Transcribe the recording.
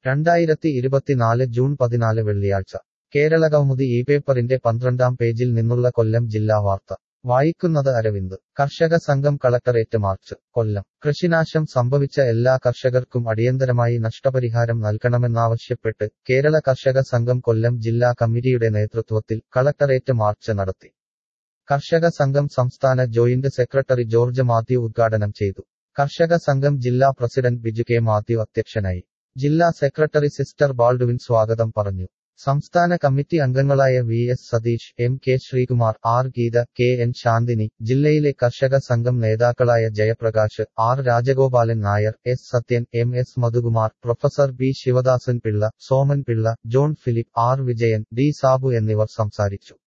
രണ്ടായിരത്തി ഇരുപത്തിനാല് ജൂൺ പതിനാല് വെള്ളിയാഴ്ച കേരളകൗമുദി ഈ പേപ്പറിന്റെ പന്ത്രണ്ടാം പേജിൽ നിന്നുള്ള കൊല്ലം ജില്ലാ വാർത്ത വായിക്കുന്നത് അരവിന്ദ് കർഷക സംഘം കളക്ടറേറ്റ് മാർച്ച് കൊല്ലം കൃഷിനാശം സംഭവിച്ച എല്ലാ കർഷകർക്കും അടിയന്തരമായി നഷ്ടപരിഹാരം നൽകണമെന്നാവശ്യപ്പെട്ട് കേരള കർഷക സംഘം കൊല്ലം ജില്ലാ കമ്മിറ്റിയുടെ നേതൃത്വത്തിൽ കളക്ടറേറ്റ് മാർച്ച് നടത്തി കർഷക സംഘം സംസ്ഥാന ജോയിന്റ് സെക്രട്ടറി ജോർജ് മാത്യു ഉദ്ഘാടനം ചെയ്തു കർഷക സംഘം ജില്ലാ പ്രസിഡന്റ് ബിജു കെ മാത്യു അധ്യക്ഷനായി ജില്ലാ സെക്രട്ടറി സിസ്റ്റർ ബാൾഡുവിൻ സ്വാഗതം പറഞ്ഞു സംസ്ഥാന കമ്മിറ്റി അംഗങ്ങളായ V S Sathish M K Sreekumar R Geetha K N Santhini ജില്ലയിലെ കർഷക സംഘം നേതാക്കളായ Jayaprakash R Rajagopalan Nair S Sathyan M S Madhukumar professor B Sivadasan Pillai Soman Pillai John Philip R Vijayan D Sabu എന്നിവർ സംസാരിച്ചു